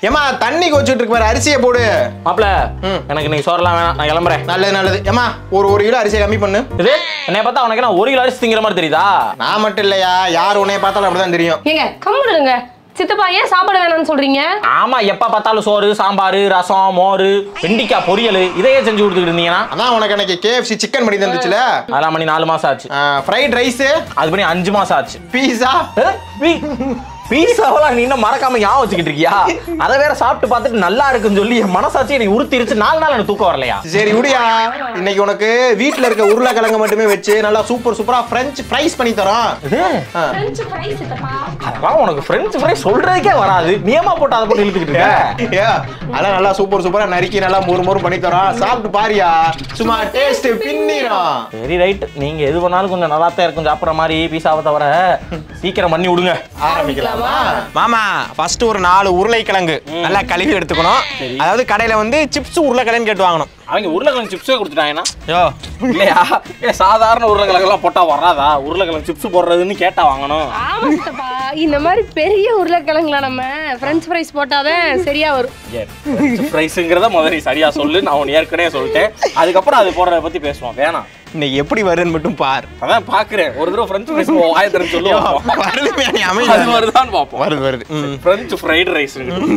ஏமா தண்ணி கொச்சிட்டு இருக்கு பாரு அரிசியை போடு மாப்ள ம். எனக்கு இன்னைக்கு சோறலாம் வேணாம் நான் கிளம்புறேன் நல்லது நல்லது ஏமா ஒரு ஒரு கிலோ அரிசியை கம்மி பண்ணு இது என்னைய பார்த்தா உனக்கு என்ன ஒரு கிலோ அரிசி திங்கிற மாதிரி தெரியுதா நான் மட்டும் இல்லையா யார் உன்னைய பார்த்தாலும் அப்படிதான் தெரியும் ஏங்க கம்முடுங்க சித்தப்பா ஏன் சாப்பாடு வேணாம்னு சொல்றீங்க ஆமா எப்ப பார்த்தாலும் சோறு சாம்பார் ரசம் மோர் வெண்டிக்காய் பொரியல் இதையே செஞ்சு கொடுத்துட்டு இருந்தீங்கன்னா அதான் உனக்கு எனக்கு கேஎஃப்சி சிக்கன் பண்ணி தந்துச்சுல அதெல்லாம் பண்ணி நாலு மாசம் ஆச்சு ஃப்ரைட் ரைஸ் அது பண்ணி அஞ்சு மாசம் ஆச்சு பீஸா பீஸாவெல்லாம் நீ இன்னும் மறக்காம ஞாபகம் வச்சுக்கிட்டு இருக்கியா அதை வேற சாப்பிட்டு பார்த்துட்டு நல்லா இருக்குன்னு சொல்லி என் மனசாட்சி எனக்கு உறுத்திருச்சு நாலு நாள் எனக்கு தூக்கம் வரலையா சரி விடியா இன்னைக்கு உனக்கு வீட்ல இருக்க உருளைக்கிழங்கு மட்டுமே வச்சு நல்லா சூப்பர் சூப்பரா ஃப்ரெஞ்ச் ஃப்ரைஸ் பண்ணி தரோம் இது ஆ. ஃப்ரெஞ்சு ஃப்ரை சித்தப்பா அதெல்லாம் உனக்கு ஃப்ரெண்ட்ஸ் ஃப்ரை சொல்றதுக்கே வராது நியமா போட்டு அதை போட்டு இழுத்துக்கிட்டு இருக்க ஏ, அதான் நல்லா சூப்பர் சூப்பரா நறுக்கி நல்லா மொறு மொறு பண்ணி தரோம் சாப்பிட்டு பாரியா சும்மா டேஸ்ட் பின்னிரும் சரி ரைட் நீங்க எது பண்ணாலும் கொஞ்சம் நல்லா தான் இருக்கும் சாப்பிட்ற மாதிரி பீஸாவை தவிர சீக்கிரம் பண்ணி விடுங்க ஆரம்பிக்கலாமா மாமா ஃபர்ஸ்ட் ஒரு நாலு உருளைக்கிழங்கு நல்லா கழுவி எடுத்துக்கணும் அதாவது கடையில வந்து சிப்ஸ் உருளைக்கிழங்கு கேட்டு வாங்கணும் அவங்க உருளைக்கிழங்கு சிப்ஸே கொடுத்துட்டாங்கன்னா யோ இல்லையா ஏ சாதாரண உருளைக்கிழங்குலாம் போட்டா வராதா உருளைக்கிழங்கு சிப்ஸ் போடுறதுன்னு கேட்டா வாங்கணும் ஆமா சித்தப்பா இந்த மாதிரி பெரிய உருளைக்கிழங்குல நம்ம ஃப்ரெஞ்ச் ஃப்ரைஸ் போட்டாதான் சரியா வரும் ஃப்ரைஸுங்கிறத முதல்ல நீ சரியா சொல்லு நான் உன் ஏற்கனவே சொல்லிட்டேன் அதுக்கப்புறம் அது போடுறத பத்தி பேசுவோம் வேணாம் இன்னைக்கு எப்படி வருதுன்னு மட்டும் பார் அதான் பாக்குறேன் ஒரு தடவை ஃப்ரெஞ்ச் ஃப்ரைஸ் ஆயத்தரம் சொல்லுவோம் வருது நீ அது அமைதி மாதிரிதான் பார்ப்போம் வருது வருது ம். ஃப்ரெஞ்ச் ஃப்ரைட் ரைஸ்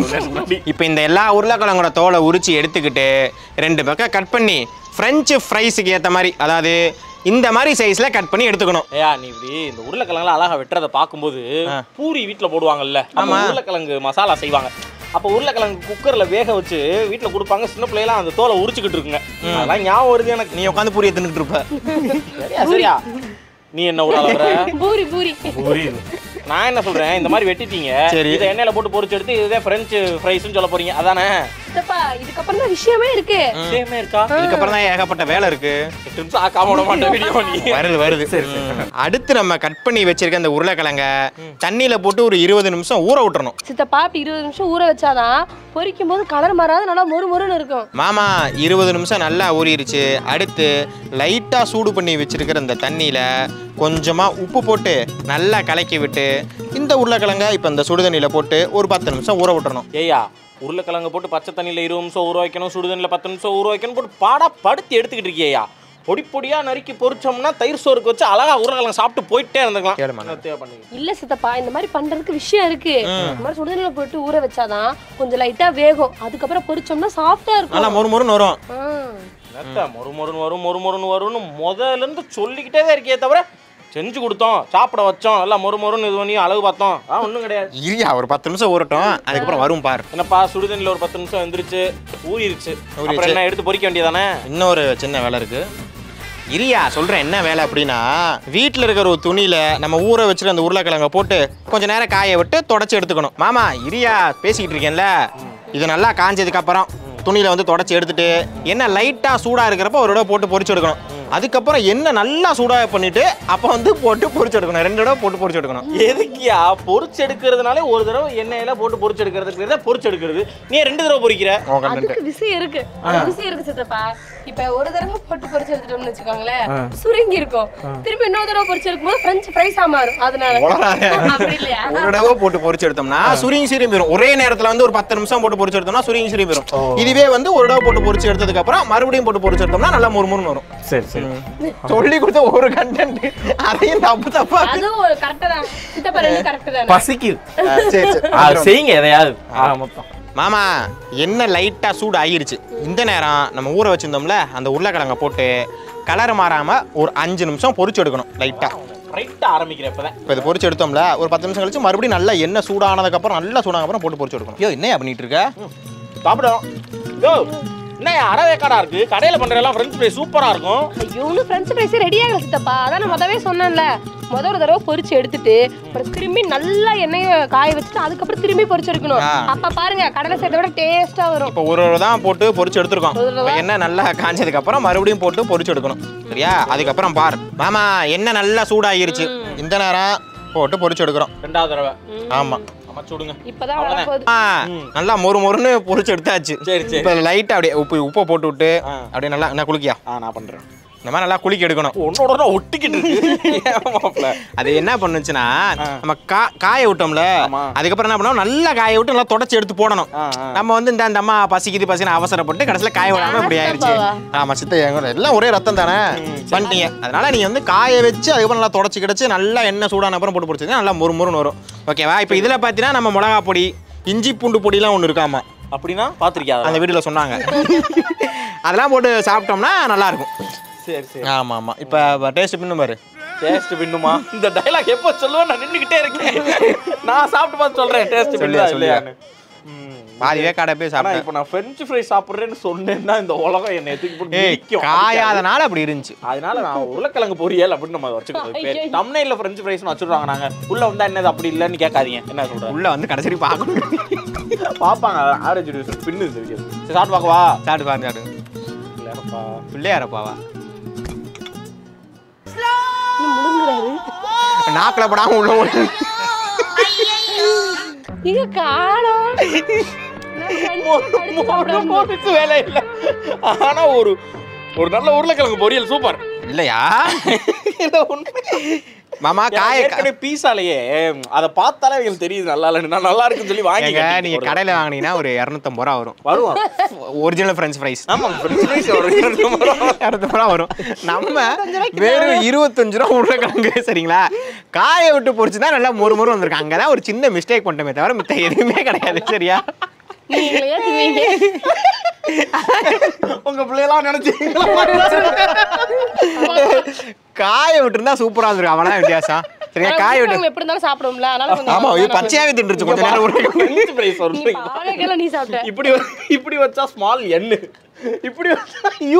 இப்போ இந்த எல்லா உருளைக்கிழங்கோட தோலை உரிச்சு எடுத்துக்கிட்டு ரெண்டு பக்கம் கட் பண்ணி ஃப்ரெஞ்சு ஃப்ரைஸுக்கு ஏற்ற மாதிரி அதாவது இந்த மாதிரி சைஸ்ல கட் பண்ணி எடுத்துக்கணும் ஏயா நீ இப்படி இந்த உருளைக்கிழங்குல அழகா வெட்டுறத பார்க்கும்போது பூரி வீட்ல போடுவாங்கல்ல ஆமா உருளைக்கிழங்கு மசாலா செய்வாங்க அப்ப உருளைக்கிழங்கு குக்கர்ல வேக வச்சு வீட்ல கொடுப்பாங்க சின்ன பிள்ளைலாம் அந்த தோலை உரிச்சுக்கிட்டு இருக்குங்க அதெல்லாம் ஞாபகம் வருது எனக்கு நீ உட்காந்து பூரியை தின்னுட்டு இருப்ப சரியா சரியா நீ என்ன ஒரு அளவுற பூரி பூரி புரியுது நான் என்ன சொல்றேன் இந்த மாதிரி வெட்டிட்டீங்க சரி. இதை எண்ணெயில போட்டு பொரிச்சு எடுத்து இதே பிரெஞ்சு ஃப்ரைஸ்னு சொல்ல போறீங்க அதானே சித்தப்பா இதுக்கப்புறம் தான் விஷயமே இருக்கு சேமே இருக்கா இதுக்கப்புறம் தான் ஏகப்பட்ட வேலை இருக்கு எட்டு நிமிஷம் ஆக்காம விட மாட்டேன் வீடியோ நீ வருது வருது ம். அடுத்து நம்ம கட் பண்ணி வச்சிருக்க இந்த உருளைக்கிழங்க தண்ணியில போட்டு ஒரு இருபது நிமிஷம் ஊற விட்டுறணும் சித்தப்பா இப்படி இருபது நிமிஷம் ஊற வச்சாதான் பொரிக்கும் போது கலர் மாறாது நல்லா மொறு மொறுன்னு இருக்கும் மாமா இருபது நிமிஷம் நல்லா ஊறிடுச்சு அடுத்து லைட்டா சூடு பண்ணி வச்சிருக்கிற இந்த தண்ணியில கொஞ்சமா உப்பு போட்டு நல்லா கலக்கி விட்டு இந்த உருளைக்கிழங்க இப்போ இந்த சுடு தண்ணியில போட்டு ஒரு பத்து நிமிஷம் ஊற விட்டுறணும் ஏய்யா உருளைக்கிழங்கு போட்டு பச்சை தண்ணியில் இருபது நிமிஷம் ஊற வைக்கணும் சுடு தண்ணியில் பத்து நிமிஷம் ஊற வைக்கணும் போட்டு பாடா படுத்தி எடுத்துக்கிட்டு இருக்கியா பொடி பொடியா நறுக்கி பொரிச்சோம்னா தயிர் சோறுக்கு வச்சு அழகா உருளைக்கிழங்கு சாப்பிட்டு போயிட்டே இருந்துக்கலாம் கேளுமா. என்ன தேவை பண்ணுங்க. இல்ல சித்தப்பா இந்த மாதிரி பண்றதுக்கு விஷயம் இருக்கு இந்த மாதிரி சுடுதண்ணில போட்டு ஊற வச்சாதான் கொஞ்சம் லைட்டா வேகும் அதுக்கப்புறம் பொரிச்சோம்னா சாஃப்டா நல்லா இருக்கும் மொறு மொறுன்னு வரும் ஆ. என்னத்த மொறு மொறுன்னு வரும் மொறு மொறுன்னு வரும்னு முதல்ல இருந்து சொல்லிக்கிட்டே தான் இருக்கே தவிர செஞ்சு கொடுத்தோம் சாப்பிட வச்சோம் எல்லாம் மொறு மொறுன்னு இது பண்ணி அளவு பார்த்தோம் ஆ ஒன்றும் கிடையாது இரியா ஒரு பத்து நிமிஷம் ஊறட்டும் அதுக்கப்புறம் வரும் பார் என்னப்பா சுடுதண்ணியில் ஒரு பத்து நிமிஷம் எந்திரிச்சு ஊறிடுச்சு அப்புறம் ஊறிடுச்சு. என்ன எடுத்து பொரிக்க வேண்டியதானே இன்னொரு சின்ன வேலை இருக்கு இரியா சொல்றேன் என்ன வேலை அப்படின்னா வீட்டில் இருக்கிற ஒரு துணியில நம்ம ஊற வச்சுட்டு அந்த உருளைக்கிழங்க போட்டு கொஞ்ச நேரம் காய விட்டு தொடச்சி எடுத்துக்கணும் மாமா இரியா பேசிக்கிட்டு இருக்கேன்ல இது நல்லா காஞ்சதுக்கு அப்புறம் துணியில வந்து தொடச்சி எடுத்துட்டு என்ன லைட்டா சூடா இருக்கிறப்ப ஒரு தடவை போட்டு பொரிச்சு எடுக்கணும் அதுக்கப்புறம் என்ன நல்லா சூடா பண்ணிட்டு அப்போ வந்து போட்டு பொரிச்சு எடுக்கணும் ரெண்டு தடவை போட்டு பொரிச்சு எடுக்கணும் எதுக்கியா பொரிச்சு எடுக்கிறதுனாலே ஒரு தடவை எண்ணெயில போட்டு பொரிச்சு எடுக்கிறதுக்கு தான் பொரிச்சு எடுக்கிறது நீ ரெண்டு தடவை பொரிக்கிற உன் content. அதுக்கு விஷயம் இருக்கு அது விஷயம் இருக்கு சித்தப்பா இப்ப ஒரு தடவை போட்டு பொரிச்சு எடுத்துட்டோம்னு வச்சுக்கோங்களேன் சுருங்கி இருக்கும் திருப்பி இன்னொரு தடவை பொரிச்சு எடுக்கும்போது பிரெஞ்சு ஃப்ரைஸா மாறும் அதனால உளறாத. அப்படி இல்லையா ஒரு தடவை போட்டு பொரிச்சு எடுத்தோம்னா சுருங்கி சுருங்கி போயிடும் ஒரே நேரத்துல வந்து ஒரு பத்து நிமிஷம் போட்டு பொரிச்சு எடுத்தோம்னா சுருங்கி சுருங்கி போயிடும் இதுவே வந்து ஒரு தடவை போட்டு பொரிச்சு எடுத்ததுக்கு அப்புறம் மறுபடியும் போட்டு பொரிச்சு எடுத்தோம்னா நல்லா முறுமுறுன்னு வரும் சரி சரி சொல்லி கொடுத்த ஒரு கண்டென்ட் அதையும் தப்பு தப்பா அதுவும் ஒரு கரெக்டா தான் சித்தப்பா ரெண்டு கரெக்ட் தான் பசிக்குது ஆ, சரி சரி அது செய்யுங்க எதையாவது ஆ, மொத்தம் மாமா எண்ணெய் லைட்டா சூடு ஆகிருச்சு இந்த நேரம் நம்ம ஊற வச்சிருந்தோம்ல அந்த உருளைக்கிழங்க போட்டு கலர் மாறாம ஒரு அஞ்சு நிமிஷம் பொரிச்சு எடுக்கணும் லைட்டா ரைட்டா ஆரம்பிக்கிறேன் இப்பதான் இப்போ இது பொரிச்சு எடுத்தோம்ல ஒரு பத்து நிமிஷம் கழிச்சு மறுபடியும் நல்லா எண்ணெய் சூடானதுக்கு அப்புறம் நல்லா சூடான அப்புறம் போட்டு பொரிச்சு எடுக்கணும் ஐயோ என்ன பண்ணிட்டு இருக்க சாப்பிடும் யோ என்ன அறவே கடா இருக்கு கடையில பண்ற எல்லாம் ஃப்ரெஞ்ச் ஃப்ரை சூப்பரா இருக்கும் ஐயோ இன்னும் ஃப்ரெஞ்ச் ஃப்ரைஸ் ரெடி ஆகல சித்தப்பா அதான் நான் முதவே சொன்னேன்ல முத ஒரு தடவை பொரிச்சு எடுத்துட்டு அப்புறம் திரும்பி நல்லா எண்ணெயை காய வச்சுட்டு அதுக்கப்புறம் திரும்பி பொரிச்சு எடுக்கணும் ஆ. அப்ப பாருங்க கடலை சேர்த்த விட டேஸ்டா வரும் இப்போ ஒரு ஒரு தான் போட்டு பொரிச்சு எடுத்துருக்கோம் ஒரு தடவை. இப்போ எண்ணெய் நல்லா காஞ்சதுக்கு அப்புறம் மறுபடியும் போட்டு பொரிச்சு எடுக்கணும் சரியா அதுக்கப்புறம் பார் மாமா எண்ணெய் நல்லா சூடாகிருச்சு இந்த நேரம் போட்டு பொரிச்சு எடுக்கிறோம் ரெண்டாவது தடவை ஆமா அமைச்சு விடுங்க இப்பதான் அவ்வளவுதான். வரப்போகுது ஆ, நல்லா மொறு மொறுன்னு பொரிச்சு எடுத்தாச்சு சரி, சரி. இப்போ லைட்டா அப்படியே உப்பு உப்பை போட்டு விட்டு ஆ. அப்படியே நல்லா என்ன குளிக்கியா ஆ நான் பண்றேன் இந்த மாதிரி நல்லா குளிக்க எடுக்கணும் உன்னோட தான் ஒட்டிக்கிட்டு இருக்கு ஏன் மாப்ள? அது என்ன பண்ணுச்சுன்னா நம்ம கா காய விட்டோம்ல ஆமா. அதுக்கப்புறம் என்ன பண்ணோம் நல்லா காய விட்டு நல்லா தொடச்சி எடுத்து போடணும் ஆ, ஆ. நம்ம வந்து இந்த அந்த அம்மா பசிக்குது பசின்னு அவசரப்பட்டு கடைசியில காய விடாம இப்படி ஆயிடுச்சு ஆமா சித்த எங்க எல்லாம் ஒரே ரத்தம் தானே பண்ணிட்டீங்க அதனால நீங்க வந்து காய வச்சு அதுக்கப்புறம் நல்லா தொடச்சி கிடச்சு நல்லா எண்ணெய் சூடான அப்புறம் போட்டு பிடிச்சது நல்லா மொறு மொறுன்னு வரும் ஓகேவா இப்போ இதுல பார்த்தீங்கன்னா நம்ம மிளகா பொடி இஞ்சி பூண்டு பொடிலாம் ஒன்று இருக்காமா அப்படின்னா பாத்திருக்கியா அந்த வீடியோல சொன்னாங்க அதெல்லாம் போட்டு சாப்பிட்டோம்னா நல்லா இருக்கும் சரி சரி ஆமா ஆமா இப்போ டேஸ்ட் பின்னு பாரு டேஸ்ட் பின்னுமா இந்த டைலாக் எப்போ சொல்லுவேன் நான் நின்னுக்கிட்டே இருக்கேன் நான் சாப்பிட்டு பார்த்து சொல்றேன் டேஸ்ட் பின்னுதா சொல்லியா. இல்லையான்னு ம். பாதி வேக்காடை போய் ஆனா சாப்பிட்டேன் இப்போ நான் ஃப்ரெஞ்ச் ஃப்ரை சாப்பிட்றேன்னு சொன்னேன்னா இந்த உலகம் என்னை தூக்கி போட்டு ஏய் மிதிக்கும். காயாதனால அப்படி இருந்துச்சு அதனால நான் உருளைக்கிழங்கு பொரியல் அப்படின்னு நம்ம வச்சுக்கணும் பேர் தமிழ்ல ஃப்ரெஞ்ச் ஃப்ரைஸ்னு வச்சுருவாங்க நாங்க உள்ள வந்தா என்னது அப்படி இல்லைன்னு கேட்காதீங்க என்ன சொல்றேன் உள்ள வந்து கடைசி பார்க்கணும் பாப்பாங்க ஆவரேஜ் டிவிஷன் பின்னு தெரியுது சரி சாப்பிட்டு பார்க்கவா சாப்பிட்டு பாருங்க சாப்பிடுங்க இல்லைப்பா பிள்ளையாரப்பாவா இன்னும் முழுங்குறாரு நாக்கில் படாம உள்ள ஓடு இங்க காணோம் போட்டுக்கு வேலை இல்லை ஆனா ஒரு ஒரு நல்ல உருளைக்கிழங்கு பொரியல் சூப்பர் இல்லையா இல்ல உண்மை மாமா காய ஏற்கனவே பீஸாலேயே அதை பார்த்தாலே எனக்கு தெரியுது நல்லா இல்லைன்னு நான் நல்லா இருக்குன்னு சொல்லி வாங்கி ஏங்க கட்டிட்டு நீங்க போடுவேன். கடையில வாங்குனீங்கன்னா ஒரு இரநூத்தம்பது ரூபா வரும் வருவான் ஒரிஜினல் ஃப்ரெஞ்ச் ஃப்ரைஸ் ஆமா ஃப்ரெஞ்ச் ஃப்ரைஸ் வரும் இரநூத்தம்பது ரூபா வரும் நம்ம வெறும் இருபத்தஞ்சு ரூபா உருளைக்கிழங்கு சரிங்களா காய விட்டு பொரிச்சு தான் நல்லா மொறு மொறு வந்திருக்கு அங்கே தான் ஒரு சின்ன மிஸ்டேக் பண்ணிட்டோமே தவிர மித்த எதுவுமே கிடையாது சரியா நீங்க எங்களை ஏத்துவீங்க உங்க பிள்ளையெல்லாம் நினைச்சு காய விட்டுருந்தா சூப்பரா இருந்திருக்கு அவனா வித்தியாசம் சரியா காய விட்டு நாங்க எப்படி இருந்தாலும் சாப்பிடுவோம்ல அதனால கொஞ்சம் ஆமா இது பச்சையாவே தின்றுச்சு கொஞ்ச நேரம் உருளைக்கிழங்கு ஃப்ரெஞ்ச் ஃப்ரைஸ் நீ வரும் பாவைக்கெல்லாம் நீ சாப்பிட்ட இப்படி வ- இப்படி வச்சா ஸ்மால் என் இப்படி வச்சா யூ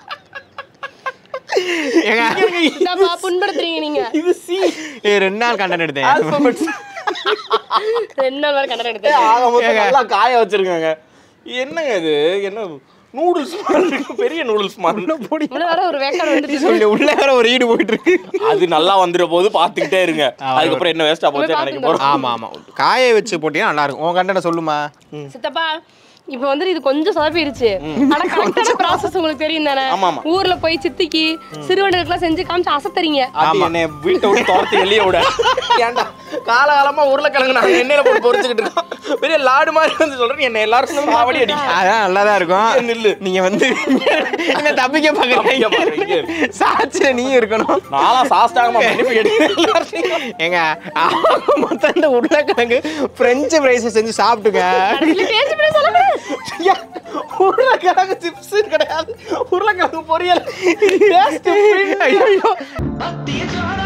ஏங்க இந்தாப்பா, புண்படுத்துறீங்க நீங்க இது சி ஏய், ரெண்டு நாள் கண்டென்ட் எடுத்தேன் ஆல்பபெட்ஸ் ரெண்டு நாள் வரை கண்டன எடுத்தேன் ஆக மொத்தம் நல்லா காய வச்சிருக்காங்க என்னங்க இது என்ன நூடுல்ஸ் மாதிரி இருக்கு பெரிய நூடுல்ஸ் மாதிரி பொடி இவ்வளவு வர ஒரு வேக்காடு வந்துட்டு சொல்லி உள்ள வேற ஒரு ஈடு போயிட்டு இருக்கு அது நல்லா வந்துற போது பாத்துக்கிட்டே இருங்க அதுக்கப்புறம் என்ன வேஸ்டா போச்சு நினைக்க போறோம் ஆமா ஆமா காய வச்சு போட்டீங்கன்னா நல்லா இருக்கும் உன் கண்டென்ட் சொல்லுமா சித்தப்பா இப்ப வந்து இது கொஞ்சம் சொதப்பிருச்சு ஆனா கரெக்டான ப்ராசஸ் உங்களுக்கு தெரியும் தானே ஆமா, ஆமா. ஊர்ல போய் சித்திக்கு சிறுவண்டுகளுக்குலாம் செஞ்சு காமிச்சு அசத்துறீங்க அது என்ன வீட்டை விட்டு துரத்தி வெளியே விட ஏன்டா காலகாலமா உருளைக்கிழங்கு நாங்க எண்ணெயில போட்டு பொரிச்சுக்கிட்டு இருக்கோம் பெரிய லாடு மாதிரி வந்து சொல்றேன் என்ன எல்லாரும் சாவடி அடிக்க அதான் நல்லா தான் இருக்கும் நில்லு. நீங்க வந்து என்ன தப்பிக்க தப்பிக்க பாக்குறீங்க பாக்குறீங்க. சாட்சியில நீ இருக்கணும் நானா சாஸ்தாகமா மன்னிப்பு கேட்டேன் ஏங்க ஆக மொத்தம் இந்த உருளைக்கிழங்கு பிரெஞ்சு ஃப்ரைஸ் செஞ்சு சாப்பிட்டுங்க கடைசியில taste பண்ணி சொல்லுங்க ஐயா, உருளைக்கிழங்கு சிப்ஸ் கிடையாது உருளைக்கிழங்கு பொரியல் Taste ஐயோ பத்திய ஜாட